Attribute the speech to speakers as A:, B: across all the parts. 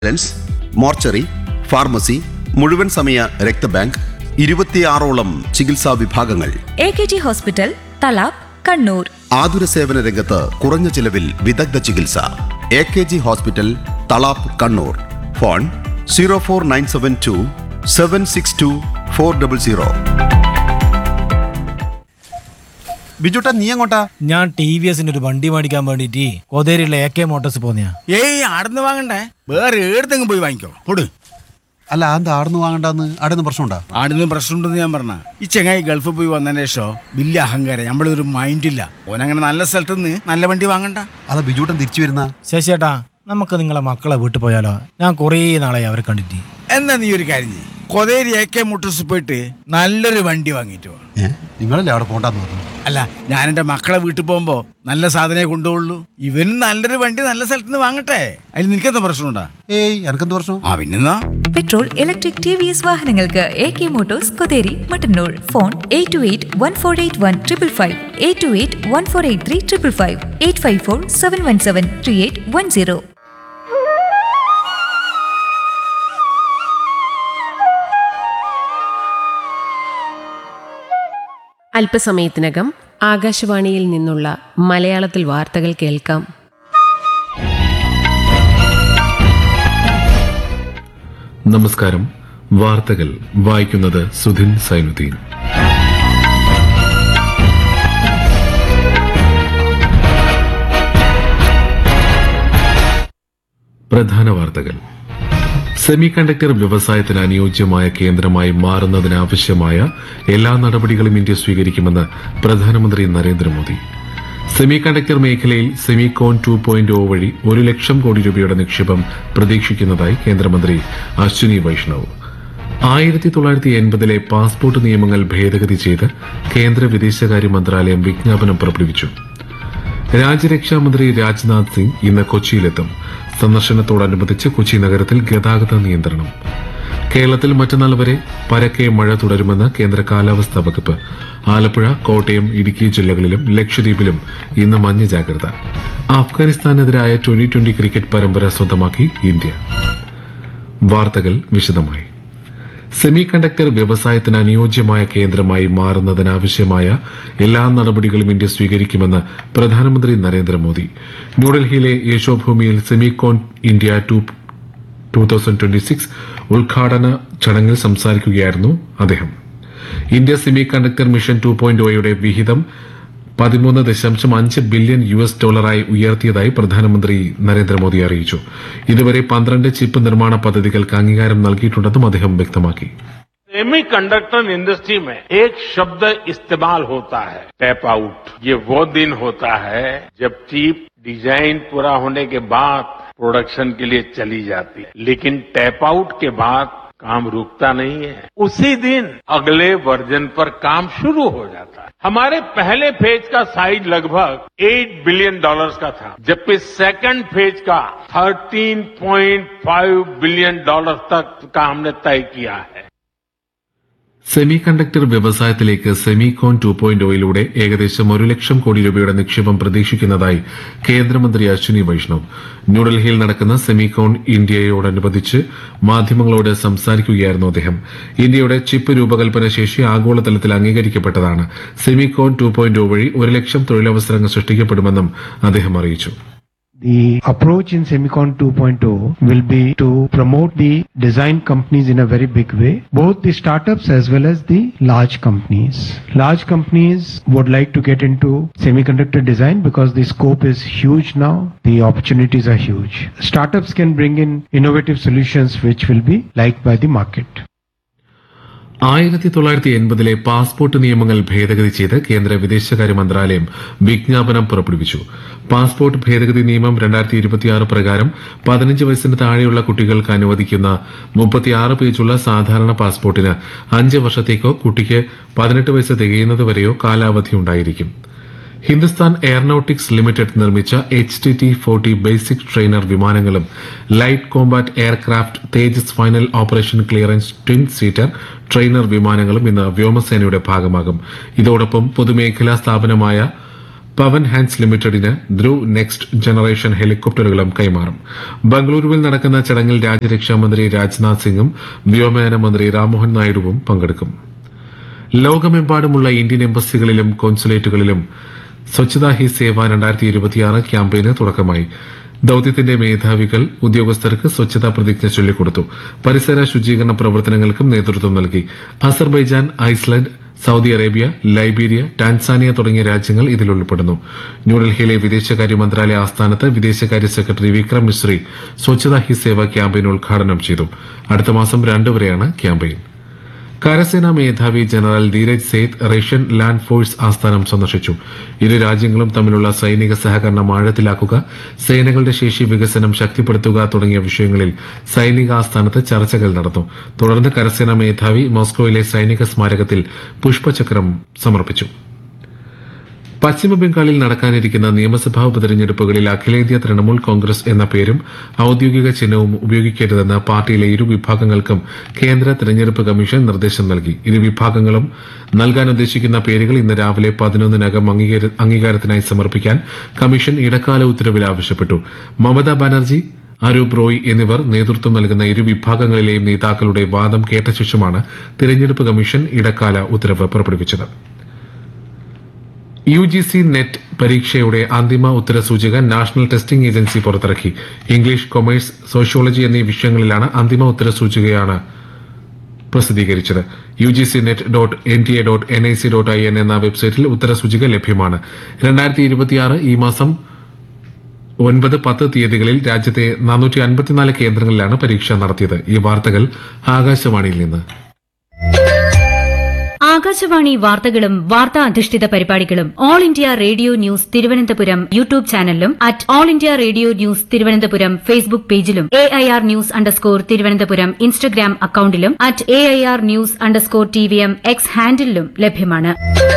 A: Ambulance mortuary pharmacy മുഴുവൻ സമയ രക്തബാങ്ക് ഇരുപത്തിയാറോളം ചികിത്സാ വിഭാഗങ്ങൾ
B: A K G hospital Thalap Kannur
A: ആതുര സേവന രംഗത്ത് കുറഞ്ഞ ചിലവിൽ വിദഗ്ധ ചികിത്സ A K G hospital Thalap Kannur phone zero four nine seven two seven six two four double zero ബിജുട്ടാ നീ എങ്ങോട്ടാ
C: ഞാൻ ടി വി എസിന്റെ ഒരു വണ്ടി മേടിക്കാൻ വേണ്ടിട്ട് കൊതേരിയുള്ള എ കെ മോട്ടോഴ്സ് പോന്നെയാ
D: ഏയ് ആടുന്ന് വാങ്ങണ്ടേ വേറെ ഏടത്തെങ്കിലും പോയി വാങ്ങിക്കോ പൊട്
A: അല്ല എന്താ ആടുന്ന് വാങ്ങണ്ടെന്ന് ആടുന്ന് പ്രശ്നമുണ്ടാ
D: ആടുന്ന് പ്രശ്നമുണ്ടെന്ന് ഞാൻ പറഞ്ഞ ഈ ചെങ്ങായി ഗൾഫിൽ പോയി വന്നതിന് ശേഷം വലിയ അഹങ്കാരം നമ്മളൊരു മൈൻഡില്ല ഓനങ്ങനെ നല്ല സ്ഥലത്ത് നിന്ന് നല്ല വണ്ടി വാങ്ങണ്ട
A: അതാ ബിജുട്ടൻ തിരിച്ചു വരുന്ന
C: ശശിയേട്ടാ നമുക്ക് നിങ്ങളെ മക്കളെ വീട്ടിൽ പോയാലോ ഞാൻ കുറേ നാളായി അവരെ കണ്ടിട്ട്
D: എന്നാ നീ ഒരു കാര്യം ചെയ്യ് കൊതേരി എ കെ മോട്ടോഴ്സ് പോയിട്ട് നല്ലൊരു വണ്ടി വാങ്ങിയിട്ട് വാ
A: നിങ്ങളല്ലേ അവിടെ പോണ്ടെന്ന് പറഞ്ഞു
D: അല്ല ഞാൻ എൻ്റെ മക്കളെ വീട്ടിൽ പോകുമ്പോ നല്ല സാധനമേ കൊണ്ടുപോകുള്ളൂ ഇവനും നല്ലൊരു വണ്ടി നല്ല സ്ഥലത്ത് നിന്ന് വാങ്ങട്ടെ അതിൽ നിനക്കെന്താ പ്രശ്നമുണ്ടാ
A: ഏയ് എനക്കെന്ത് പ്രശ്നം
D: ആ പിന്നെന്നാ
B: petrol electric T V S വാഹനങ്ങൾക്ക് A K motors Kotheri Mattannur phone eight two eight one four eight one triple five eight two eight one four eight three triple five eight five four seven one seven three eight one zero
E: അല്പസമയത്തിനകം ആകാശവാണിയിൽ നിന്നുള്ള മലയാളത്തിൽ വാർത്തകൾ കേൾക്കാം
F: നമസ്കാരം വാർത്തകൾ വായിക്കുന്നത് സുധിൻ സൈനുദ്ദീൻ പ്രധാന വാർത്തകൾ സെമി കണ്ടക്ടർ വ്യവസായത്തിന് അനുയോജ്യമായ കേന്ദ്രമായി മാറുന്നതിനാവശ്യമായ എല്ലാ നടപടികളും ഇന്ത്യ സ്വീകരിക്കുമെന്ന് പ്രധാനമന്ത്രി നരേന്ദ്രമോദി സെമി കണ്ടക്ടർ മേഖലയിൽ സെമികോൺ ടു പോയിന്റ് ഒ വഴി ഒരു ലക്ഷം കോടി രൂപയുടെ നിക്ഷേപം പ്രതീക്ഷിക്കുന്നതായി കേന്ദ്രമന്ത്രി അശ്വിനി വൈഷ്ണവ് ആയിരത്തി തൊള്ളായിരത്തി എൺപതിലെ പാസ്പോർട്ട് നിയമങ്ങൾ ഭേദഗതി ചെയ്ത് കേന്ദ്ര വിദേശകാര്യ മന്ത്രാലയം വിജ്ഞാപനം പുറപ്പെടുവിച്ചു രാജ്യരക്ഷാമന്ത്രി രാജ്നാഥ് സിംഗ് ഇന്ന് കൊച്ചിയിലെത്തും സന്ദർശനത്തോടനുബന്ധിച്ച് കൊച്ചി നഗരത്തിൽ ഗതാഗത നിയന്ത്രണം കേരളത്തിൽ മറ്റന്നാൾ വരെ പരക്കെ മഴ തുടരുമെന്ന് കേന്ദ്ര കാലാവസ്ഥാ വകുപ്പ് ആലപ്പുഴ കോട്ടയം ഇടുക്കി ജില്ലകളിലും ലക്ഷദ്വീപിലും ഇന്ന് മഞ്ഞ ജാഗ്രത അഫ്ഗാനിസ്ഥാനെതിരായ ട്വന്റി ട്വന്റി ക്രിക്കറ്റ് പരമ്പര സ്വന്തമാക്കി ഇന്ത്യ വാർത്തകൾ വിശദമായി സെമി കണ്ടക്ടർ വ്യവസായത്തിന് അനുയോജ്യമായ കേന്ദ്രമായി മാറുന്നതിനാവശ്യമായ എല്ലാ നടപടികളും ഇന്ത്യ സ്വീകരിക്കുമെന്ന് പ്രധാനമന്ത്രി നരേന്ദ്രമോദി ന്യൂഡൽഹിയിലെ യശോഭൂമിയിൽ Semicon India to two thousand twenty six ഉദ്ഘാടന ചടങ്ങിൽ സംസാരിക്കുകയായിരുന്നു അദ്ദേഹം India semi conductor mission two point ഒയുടെ വിഹിതം പതിമൂന്ന് ദശാംശം അഞ്ച് ബില്യൺ യു എസ് ഡോളറായി ഉയർത്തിയതായി പ്രധാനമന്ത്രി നരേന്ദ്രമോദി അറിയിച്ചു ഇതുവരെ പന്ത്രണ്ട് ചിപ്പ് നിർമ്മാണ പദ്ധതികൾക്ക് അംഗീകാരം നൽകിയിട്ടുണ്ടെന്നും അദ്ദേഹം വ്യക്തമാക്കി
G: सेमी कंडक्टर इंडस्ट्री में एक शब्द इस्तेमाल होता है टैप आउट ये वो दिन होता है जब चिप डिजाइन पूरा होने के बाद प्रोडक्शन के लिए चली जाती है लेकिन टैप आउट के बाद काम रुकता नहीं है उसी दिन अगले वर्जन पर काम शुरू हो जाता है हमारे पहले फेज का साइज लगभग 8 बिलियन डॉलर्स का था जबकि सेकंड फेज का 13.5 बिलियन डॉलर तक का हमने तय किया है
F: സെമി കണ്ടക്ടർ വ്യവസായത്തിലേക്ക് സെമികോൺ ടു പോയിന്റ് ഒയിലൂടെ ഏകദേശം ഒരു ലക്ഷം കോടി രൂപയുടെ നിക്ഷേപം പ്രതീക്ഷിക്കുന്നതായി കേന്ദ്രമന്ത്രി അശ്വിനി വൈഷ്ണവ് ന്യൂഡൽഹിയിൽ നടക്കുന്ന സെമികോൺ ഇന്ത്യയോടനുബന്ധിച്ച് മാധ്യമങ്ങളോട് സംസാരിക്കുകയായിരുന്നു അദ്ദേഹം ഇന്ത്യയുടെ ചിപ്പ് രൂപകൽപ്പന ശേഷി ആഗോളതലത്തിൽ അംഗീകരിക്കപ്പെട്ടതാണ് സെമികോൺ ടു പോയിന്റ് ഒ വഴി ഒരു ലക്ഷം തൊഴിലവസരങ്ങൾ സൃഷ്ടിക്കപ്പെടുമെന്നും അദ്ദേഹം അറിയിച്ചു
H: The approach in Semicon 2.0 will be to promote the design companies in a very big way, both the startups as well as the large companies. Large companies would like to get into semiconductor design because the scope is huge now, the opportunities are huge. Startups can bring in innovative solutions which will be liked by the market.
F: ആയിരത്തി തൊള്ളായിരത്തി എൺപതിലെ passport നിയമങ്ങൾ ഭേദഗതി ചെയ്ത് കേന്ദ്ര വിദേശകാര്യ മന്ത്രാലയം വിജ്ഞാപനം പുറപ്പെടുവിച്ചു പാസ്പോർട്ട് ഭേദഗതി നിയമം രണ്ടായിരത്തി ഇരുപത്തിയാറ് പ്രകാരം പതിനഞ്ച് വയസ്സിന് താഴെയുള്ള കുട്ടികൾക്ക് അനുവദിക്കുന്ന മുപ്പത്തിയാറ് പേജുള്ള സാധാരണ പാസ്പോർട്ടിന് അഞ്ച് വർഷത്തേക്കോ കുട്ടിക്ക് പതിനെട്ട് വയസ്സ് തികയുന്നതുവരെയോ കാലാവധി ഉണ്ടായിരിക്കും ഹിന്ദുസ്ഥാൻ എയറോനോട്ടിക്സ് ലിമിറ്റഡ് നിർമ്മിച്ച H T T forty basic trainer വിമാനങ്ങളും light combat aircraft Tejas final operation clearance twin seater trainer വിമാനങ്ങളും ഇന്ന് വ്യോമസേനയുടെ ഭാഗമാകും ഇതോടൊപ്പം പൊതുമേഖലാ സ്ഥാപനമായ പവൻ ഹാൻഡ്സ് ലിമിറ്റഡിന് ധ്രുവ് നെക്സ്റ്റ് ജനറേഷൻ ഹെലികോപ്റ്ററുകളും കൈമാറും ബംഗളൂരുവിൽ നടക്കുന്ന ചടങ്ങിൽ രാജ്യരക്ഷാമന്ത്രി രാജ്നാഥ് സിംഗും വ്യോമയാന മന്ത്രി രാംമോഹൻ നായിഡുവും പങ്കെടുക്കും ലോകമെമ്പാടുമുള്ള ഇന്ത്യൻ എംബസികളിലും കോൺസുലേറ്റുകളിലും സ്വച്ഛതാ ഹി സേവ രണ്ടായിരത്തി ഇരുപത്തിയാറ് ക്യാമ്പയിന് തുടക്കമായി ദൌത്യത്തിന്റെ മേധാവികൾ ഉദ്യോഗസ്ഥർക്ക് സ്വച്ഛതാ പ്രതിജ്ഞ ചൊല്ലിക്കൊടുത്തു പരിസര ശുചീകരണ പ്രവർത്തനങ്ങൾക്കും നേതൃത്വം നൽകി Azerbaijan Iceland Saudi Arabia Liberia Tanzania തുടങ്ങിയ രാജ്യങ്ങൾ ഇതിൽ ഉൾപ്പെടുന്നു ന്യൂഡൽഹിയിലെ വിദേശകാര്യ മന്ത്രാലയ ആസ്ഥാനത്ത് വിദേശകാര്യ സെക്രട്ടറി വിക്രം മിശ്രി സ്വച്ഛതാ ഹി സേവ ക്യാമ്പയിൻ ഉദ്ഘാടനം ചെയ്തു അടുത്ത മാസം രണ്ടുവരെയാണ് ക്യാമ്പയിൻ കരസേനാ മേധാവി general Dheeraj Seth Russian land force ആസ്ഥാനം സന്ദർശിച്ചു ഇരു രാജ്യങ്ങളും തമ്മിലുള്ള സൈനിക സഹകരണം ആഴത്തിലാക്കുക സേനകളുടെ ശേഷി വികസനം ശക്തിപ്പെടുത്തുക തുടങ്ങിയ വിഷയങ്ങളിൽ സൈനിക ആസ്ഥാനത്ത് ചർച്ചകൾ നടന്നു തുടർന്ന് കരസേനാ മേധാവി മോസ്കോയിലെ സൈനിക സ്മാരകത്തിൽ പുഷ്പചക്രം സമർപ്പിച്ചു പശ്ചിമബംഗാളിൽ നടക്കാനിരിക്കുന്ന നിയമസഭാ ഉപതെരഞ്ഞെടുപ്പുകളിൽ അഖിലേന്ത്യാ തൃണമൂൽ കോൺഗ്രസ് എന്ന പേരും ഔദ്യോഗിക ചിഹ്നവും ഉപയോഗിക്കരുതെന്ന് പാർട്ടിയിലെ ഇരു വിഭാഗങ്ങൾക്കും കേന്ദ്ര തെരഞ്ഞെടുപ്പ് കമ്മീഷൻ നിർദ്ദേശം നൽകി ഇരു വിഭാഗങ്ങളും നൽകാൻ ഉദ്ദേശിക്കുന്ന പേരുകൾ ഇന്ന് രാവിലെ പതിനൊന്നിനകം അംഗീകാര- അംഗീകാരത്തിനായി സമർപ്പിക്കാൻ കമ്മീഷൻ ഇടക്കാല ഉത്തരവിൽ ആവശ്യപ്പെട്ടു മമതാ ബാനർജി അരൂപ് റോയ് എന്നിവർ നേതൃത്വം നൽകുന്ന ഇരു വിഭാഗങ്ങളിലെയും നേതാക്കളുടെ വാദം കേട്ട ശേഷമാണ് തിരഞ്ഞെടുപ്പ് കമ്മീഷൻ ഇടക്കാല ഉത്തരവ് പുറപ്പെടുവിച്ചത് യു ജി സി നെറ്റ് പരീക്ഷയുടെ അന്തിമ ഉത്തരസൂചിക നാഷണൽ ടെസ്റ്റിംഗ് ഏജൻസി പുറത്തിറക്കി ഇംഗ്ലീഷ് കൊമേഴ്സ് സോഷ്യോളജി എന്നീ വിഷയങ്ങളിലാണ് അന്തിമ ഉത്തരസൂചികയാണ് പ്രസിദ്ധീകരിച്ചത് U G C NET dot N T A dot N I C dot I N എന്ന വെബ്സൈറ്റിൽ ഉത്തരസൂചിക ലഭ്യമാണ് രണ്ടായിരത്തി ഇരുപത്തിയാറ് ഈ മാസം ഒൻപത് പത്ത് തീയതികളിൽ രാജ്യത്തെ നാനൂറ്റി അൻപത്തിനാല് കേന്ദ്രങ്ങളിലാണ് പരീക്ഷ നടത്തിയത് ഈ വാർത്തകൾ ആകാശവാണിയിൽ നിന്ന്
I: ആകാശവാണി വാർത്തകളും വാർത്താ അധിഷ്ഠിത പരിപാടികളും All India Radio News Thiruvananthapuram YouTube ചാനലിലും at All India Radio News Thiruvananthapuram Facebook പേജിലും A I R news underscore Thiruvananthapuram Instagram അക്കൌണ്ടിലും at A I R news underscore T V M X ഹാൻഡിലും ലഭ്യമാണ്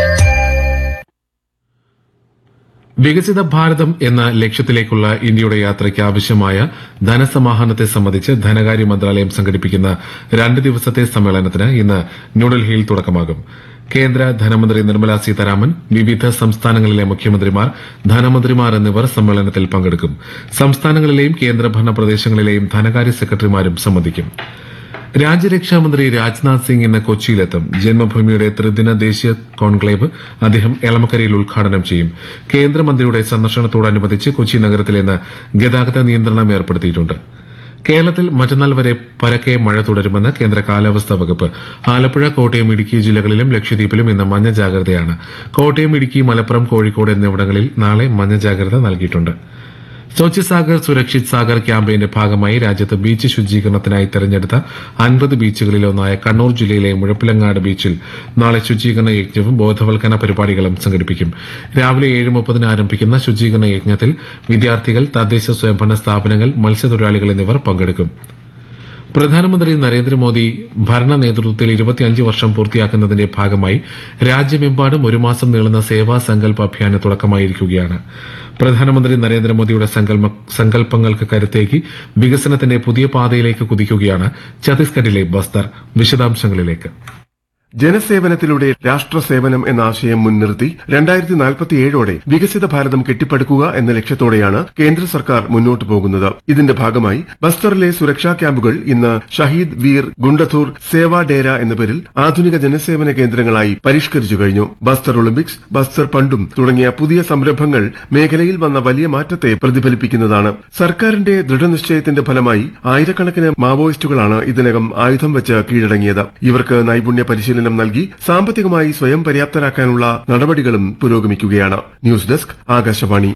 F: വികസിത ഭാരതം എന്ന ലക്ഷ്യത്തിലേക്കുള്ള ഇന്ത്യയുടെ യാത്രയ്ക്ക് ആവശ്യമായ ധനസമാഹരണത്തെ സംബന്ധിച്ച് ധനകാര്യ മന്ത്രാലയം സംഘടിപ്പിക്കുന്ന രണ്ട് ദിവസത്തെ സമ്മേളനത്തിന് ഇന്ന് ന്യൂഡൽഹിയിൽ തുടക്കമാകും കേന്ദ്ര ധനമന്ത്രി നിർമ്മല സീതാരാമൻ വിവിധ സംസ്ഥാനങ്ങളിലെ മുഖ്യമന്ത്രിമാർ ധനമന്ത്രിമാർ എന്നിവർ സമ്മേളനത്തിൽ പങ്കെടുക്കും സംസ്ഥാനങ്ങളിലെയും കേന്ദ്രഭരണ പ്രദേശങ്ങളിലെയും ധനകാര്യ സെക്രട്ടറിമാരും സംബന്ധിക്കും രാജ്യരക്ഷാമന്ത്രി രാജ്നാഥ് സിംഗ് ഇന്ന് കൊച്ചിയിലെത്തും ജന്മഭൂമിയുടെ ത്രിദിന ദേശീയ കോൺക്ലേവ് അദ്ദേഹം എളമക്കരയിൽ ഉദ്ഘാടനം ചെയ്യും കേന്ദ്രമന്ത്രിയുടെ സന്ദർശനത്തോടനുബന്ധിച്ച് കൊച്ചി നഗരത്തിൽ ഇന്ന് ഗതാഗത നിയന്ത്രണം ഏർപ്പെടുത്തിയിട്ടുണ്ട് കേരളത്തിൽ മറ്റന്നാൾ വരെ പരക്കെ മഴ തുടരുമെന്ന് കേന്ദ്ര കാലാവസ്ഥാ വകുപ്പ് ആലപ്പുഴ കോട്ടയം ഇടുക്കി ജില്ലകളിലും ലക്ഷദ്വീപിലും ഇന്ന് മഞ്ഞ ജാഗ്രതയാണ് കോട്ടയം ഇടുക്കി മലപ്പുറം കോഴിക്കോട് എന്നിവിടങ്ങളിൽ നാളെ മഞ്ഞ ജാഗ്രത നൽകിയിട്ടുണ്ട് സ്വച്ഛ് സാഗർ സുരക്ഷിത് സാഗർ ക്യാമ്പയിന്റെ ഭാഗമായി രാജ്യത്ത് ബീച്ച് ശുചീകരണത്തിനായി തെരഞ്ഞെടുത്ത അൻപത് ബീച്ചുകളിലൊന്നായ കണ്ണൂർ ജില്ലയിലെ മുഴപ്പിലങ്ങാട് ബീച്ചിൽ നാളെ ശുചീകരണ യജ്ഞവും ബോധവൽക്കരണ പരിപാടികളും സംഘടിപ്പിക്കും രാവിലെ ഏഴ് മുപ്പതിന് ആരംഭിക്കുന്ന ശുചീകരണ യജ്ഞത്തിൽ വിദ്യാർത്ഥികൾ തദ്ദേശ സ്വയംഭരണ സ്ഥാപനങ്ങൾ മത്സ്യത്തൊഴിലാളികൾ എന്നിവർ പങ്കെടുക്കും പ്രധാനമന്ത്രി നരേന്ദ്രമോദി ഭരണ നേതൃത്വത്തിൽ ഇരുപത്തിയഞ്ച് വർഷം പൂർത്തിയാക്കുന്നതിന്റെ ഭാഗമായി രാജ്യമെമ്പാടും ഒരു മാസം നീളുന്ന സേവാ സങ്കല്പ അഭിയാന് തുടക്കമായിരിക്കുകയാണ് പ്രധാനമന്ത്രി നരേന്ദ്രമോദിയുടെ സങ്കല്പ- സങ്കല്പങ്ങൾക്ക് കരുത്തേക്ക് വികസനത്തിന്റെ പുതിയ പാതയിലേക്ക് കുതിക്കുകയാണ് ഛത്തീസ്ഗഡിലെ ബസ്തർ വിശദാംശങ്ങളിലേക്ക്
J: ജനസേവനത്തിലൂടെ രാഷ്ട്ര സേവനം എന്ന ആശയം മുൻനിർത്തി രണ്ടായിരത്തി നാൽപ്പത്തിയേഴോടെ വികസിത ഭാരതം കെട്ടിപ്പടുക്കുക എന്ന ലക്ഷ്യത്തോടെയാണ് കേന്ദ്ര സർക്കാർ മുന്നോട്ടു പോകുന്നത് ഇതിന്റെ ഭാഗമായി ബസ്തറിലെ സുരക്ഷാ ക്യാമ്പുകൾ ഇന്ന് ഷഹീദ് വീർ ഗുണ്ടഥൂർ സേവാ ഡേര എന്ന പേരിൽ ആധുനിക ജനസേവന കേന്ദ്രങ്ങളായി പരിഷ്കരിച്ചു കഴിഞ്ഞു ബസ്തർ ഒളിമ്പിക്സ് ബസ്തർ പണ്ടും തുടങ്ങിയ പുതിയ സംരംഭങ്ങൾ മേഖലയിൽ വന്ന വലിയ മാറ്റത്തെ പ്രതിഫലിപ്പിക്കുന്നതാണ് സർക്കാരിന്റെ ദൃഢനിശ്ചയത്തിന്റെ ഫലമായി ആയിരക്കണക്കിന് മാവോയിസ്റ്റുകളാണ് ഇതിനകം ആയുധം വെച്ച് കീഴടങ്ങിയത് ഇവർക്ക് നൈപുണ്യ പരിശീലനം നൽകി സാമ്പത്തികമായി സ്വയം പര്യാപ്തരാക്കാനുള്ള നടപടികളും പുരോഗമിക്കുകയാണ് ന്യൂസ് ഡെസ്ക് ആകാശവാണി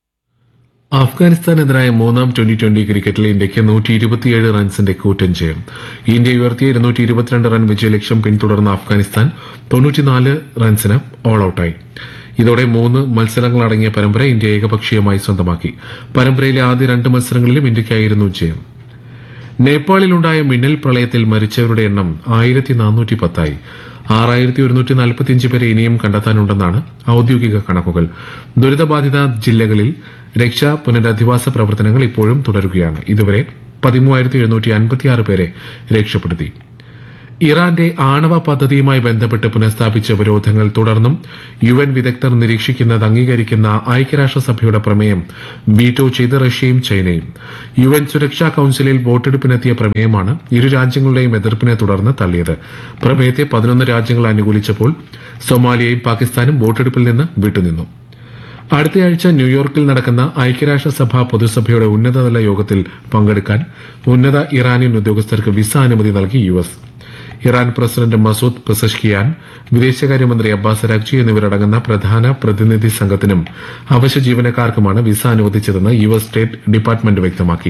F: അഫ്ഗാനിസ്ഥാനെതിരായ മൂന്നാം ട്വന്റി ട്വന്റി ക്രിക്കറ്റിൽ ഇന്ത്യയ്ക്ക് നൂറ്റി ഇരുപത്തിയേഴ് റൺസിന്റെ കൂറ്റൻ ജയം ഇന്ത്യ ഉയർത്തിയ ഇരുന്നൂറ്റി ഇരുപത്തിരണ്ട് റൺ വിജയലക്ഷ്യം പിന്തുടർന്ന അഫ്ഗാനിസ്ഥാൻ തൊണ്ണൂറ്റിനാല് റൺസിന് ഓൾ ഔട്ടായി ഇതോടെ മൂന്ന് മത്സരങ്ങളടങ്ങിയ പരമ്പര ഇന്ത്യ ഏകപക്ഷീയമായി സ്വന്തമാക്കി പരമ്പരയിലെ ആദ്യ രണ്ട് മത്സരങ്ങളിലും ഇന്ത്യയ്ക്കായിരുന്നു ജയം നേപ്പാളിലുണ്ടായ മിന്നൽ പ്രളയത്തിൽ മരിച്ചവരുടെ എണ്ണം ആയിരത്തി നാനൂറ്റി പത്തായി ആറായിരത്തി ഒരുന്നൂറ്റി നാൽപ്പത്തിയഞ്ച് പേരെ ഇനിയും കണ്ടെത്താനുണ്ടെന്നാണ് ഔദ്യോഗിക കണക്കുകൾ ദുരിതബാധിത ജില്ലകളിൽ രക്ഷാ പുനരധിവാസ പ്രവർത്തനങ്ങൾ ഇപ്പോഴും തുടരുകയാണ് ഇതുവരെ പതിമൂവായിരത്തി എഴുന്നൂറ്റി അൻപത്തിയാറ് പേരെ രക്ഷപ്പെടുത്തി ഇറാന്റെ ആണവ പദ്ധതിയുമായി ബന്ധപ്പെട്ട് പുനഃസ്ഥാപിച്ച ഉപരോധങ്ങൾ തുടർന്നും യു എൻ വിദഗ്ധർ നിരീക്ഷിക്കുന്നത് അംഗീകരിക്കുന്ന ഐക്യരാഷ്ട്രസഭയുടെ പ്രമേയം വീറ്റോ ചെയ്ത് റഷ്യയും ചൈനയും യു എൻ സുരക്ഷാ കൌൺസിലിൽ വോട്ടെടുപ്പിനെത്തിയ പ്രമേയമാണ് ഇരു രാജ്യങ്ങളുടെയും എതിർപ്പിനെ തുടർന്ന് തള്ളിയത് പ്രമേയത്തെ പതിനൊന്ന് രാജ്യങ്ങൾ അനുകൂലിച്ചപ്പോൾ സൊമാലിയയും പാകിസ്ഥാനും വോട്ടെടുപ്പിൽ നിന്ന് വിട്ടുനിന്നു അടുത്തയാഴ്ച ന്യൂയോർക്കിൽ നടക്കുന്ന ഐക്യരാഷ്ട്രസഭ പൊതുസഭയുടെ ഉന്നതതല യോഗത്തിൽ പങ്കെടുക്കാൻ ഉന്നത ഇറാനിയൻ ഉദ്യോഗസ്ഥർക്ക് വിസ അനുമതി നൽകി U S Iran president Masoud Pezeshkian വിദേശകാര്യമന്ത്രി അബ്ബാസ് അരാക്ചി എന്നിവരടങ്ങുന്ന പ്രധാന പ്രതിനിധി സംഘത്തിനും അവശ്യ ജീവനക്കാർക്കുമാണ് വിസ അനുവദിച്ചതെന്ന് യു എസ് സ്റ്റേറ്റ് ഡിപ്പാർട്ട്മെന്റ് വ്യക്തമാക്കി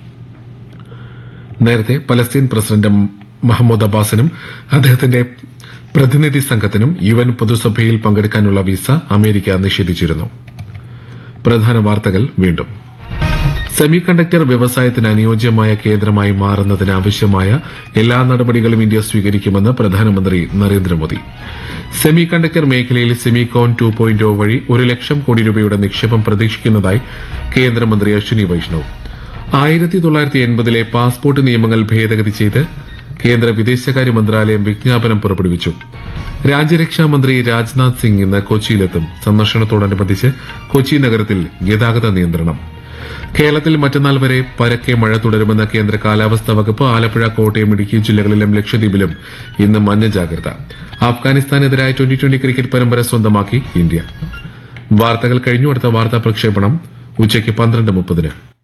F: നേരത്തെ പലസ്തീൻ പ്രസിഡന്റ് മഹമ്മൂദ് അബ്ബാസിനും അദ്ദേഹത്തിന്റെ പ്രതിനിധി സംഘത്തിനും യു എൻ പൊതുസഭയിൽ പങ്കെടുക്കാനുള്ള വിസ അമേരിക്ക നിഷേധിച്ചിരുന്നു പ്രധാന വാർത്തകൾ വീണ്ടും സെമി കണ്ടക്ടർ വ്യവസായത്തിന് അനുയോജ്യമായ കേന്ദ്രമായി മാറുന്നതിന് ആവശ്യമായ എല്ലാ നടപടികളും ഇന്ത്യ സ്വീകരിക്കുമെന്ന് പ്രധാനമന്ത്രി നരേന്ദ്രമോദി സെമി കണ്ടക്ടർ മേഖലയിൽ സെമികോൺ ടു പോയിന്റ് വഴി ഒരു ലക്ഷം കോടി രൂപയുടെ നിക്ഷേപം പ്രതീക്ഷിക്കുന്നതായി കേന്ദ്രമന്ത്രി അശ്വിനി വൈഷ്ണവ് ആയിരത്തി തൊള്ളായിരത്തി എൺപതിലെ പാസ്പോർട്ട് നിയമങ്ങൾ ഭേദഗതി ചെയ്ത് കേന്ദ്ര വിദേശകാര്യ മന്ത്രാലയം വിജ്ഞാപനം പുറപ്പെടുവിച്ചു രാജ്യരക്ഷാ മന്ത്രി രാജ്നാഥ് സിംഗ് ഇന്ന് കൊച്ചിയിലെത്തും സന്ദർശനത്തോടനുബന്ധിച്ച് കൊച്ചി നഗരത്തിൽ ഗതാഗത നിയന്ത്രണം കേരളത്തിൽ മറ്റന്നാൾ വരെ പരക്കെ മഴ തുടരുമെന്ന കേന്ദ്ര കാലാവസ്ഥാ വകുപ്പ് ആലപ്പുഴ കോട്ടയം ഇടുക്കി ജില്ലകളിലും ലക്ഷദ്വീപിലും ഇന്ന് മഞ്ഞ ജാഗ്രത അഫ്ഗാനിസ്ഥാനെതിരായ ട്വന്റി ട്വന്റി ക്രിക്കറ്റ് പരമ്പര സ്വന്തമാക്കി ഇന്ത്യ വാർത്തകൾ കഴിഞ്ഞു അടുത്ത വാർത്താ പ്രക്ഷേപണം ഉച്ചയ്ക്ക് പന്ത്രണ്ട് മുപ്പതിന്